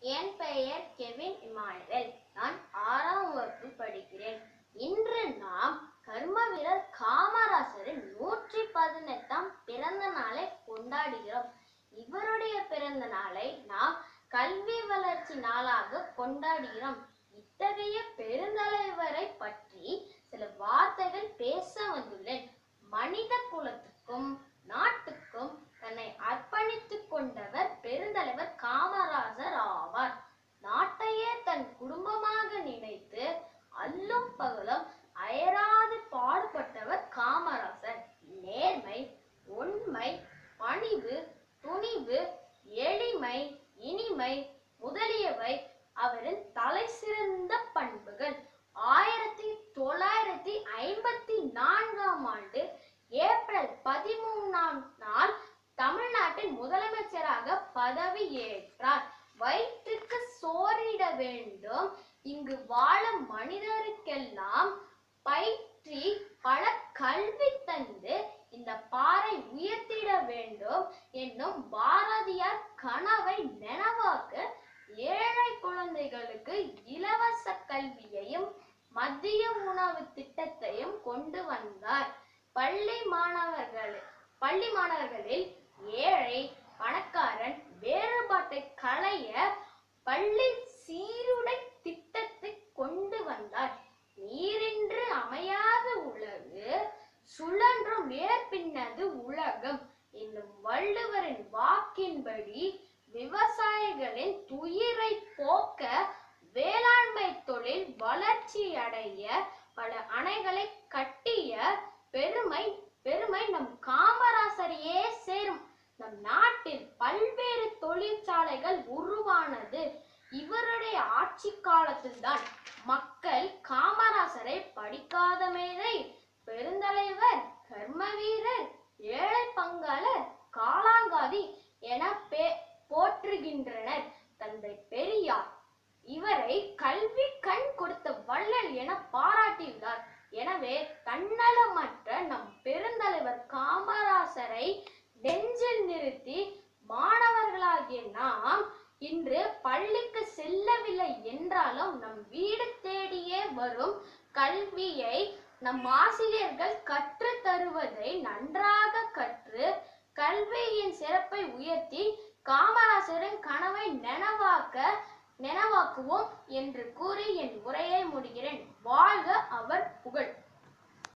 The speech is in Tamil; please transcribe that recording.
என் பெயர் கெவின் இமானுவேல் நான் ஆறாம் வகுப்பு படிக்கிறேன் இன்று நாம் கர்ம வீரர் காமராசரின் நூற்றி பதினெட்டாம் பிறந்த நாளை கொண்டாடுகிறோம் இவருடைய பிறந்த நாளை நாம் கல்வி வளர்ச்சி நாளாக கொண்டாடுகிறோம் இத்தகைய பெருந்தலைவரை பற்றி சில வார்த்தைகள் பேச வந்துள்ளேன் மனித குலத்துக்கும் நாட்டுக்கும் தன்னை அர்ப்பணித்துக் கொண்டவர் பெருந்தலைவர் காமராசர் ஆவார் நாட்டையே தன் குடும்பமாக நினைத்து அல்லும் பகலும் அயராது பாடுபட்டவர் காமராசர் நேர்மை உண்மை பணிவு துணிவு எளிமை இனிமை முதலியவை அவரின் தலை சிறந்த பண்புகள் ஆயிரத்தி தொள்ளாயிரத்தி ஐம்பத்தி நான்காம் ஆண்டு ஏப்ரல் பதிமூணாம் நாள் தமிழ்நாட்டின் முதலமைச்சராக பதவி ஏற்றார் வயிற்றுக்கு சோறிட வேண்டும் இங்கு வாழும் மனிதருக்கெல்லாம் பயிற்றி பல கல்வி தந்து இந்த பாறை உயர்த்திட வேண்டும் என்னும் பாரதியார் கனவை நனவாக்க ஏழை குழந்தைகளுக்கு இலவச கல்வியையும் மதிய உணவு திட்டத்தையும் கொண்டு வந்தார் பள்ளி மாணவர்கள் பள்ளி மாணவர்களில் ஏழை பணக்காரன் வேறுபாட்டை களைய பள்ளி சீருடை திட்டத்தை கொண்டு வந்தார் நீரின்றி அமையாத உலகு சுழன்றும் மேற்பின்னது உலகம் என்னும் வள்ளுவரின் வாக்கின்படி விவசாயிகளின் துயிரை போக்க வேளாண்மை தொழில் வளர்ச்சி அடைய பல அணைகளை கட்டிய பெருமை பெருமை நம் காமராசரையே சேரும் நம் நாட்டில் பல்வேறு தொழிற்சாலைகள் உருவானது இவருடைய ஆட்சி காலத்தில்தான் மக்கள் காமராசரை படிக்காத மேதை பெருந்தலைவர் கர்ம வீரர் ஏழை பங்காளர் காலாங்காதி என பே போற்றுகின்றனர் தந்தை பெரியார் இவரை கல்வி கண் கொடுத்த வள்ளல் என பாராட்டியுள்ளார் எனவே தன்னலமற்ற நம் பெருந்தலைவர் காமராசரை நெஞ்சில் நிறுத்தி மாணவர்களாகிய நாம் இன்று பள்ளிக்கு செல்லவில்லை என்றாலும் நம் வீடு தேடியே வரும் கல்வியை நம் ஆசிரியர்கள் கற்றுத் தருவதை நன்றாக கற்று கல்வியின் சிறப்பை உயர்த்தி காமராசரின் கனவை நனவாக்க நனவாக்குவோம் என்று கூறி என் உரையை முடிகிறேன் வாழ்க அவர் புகழ்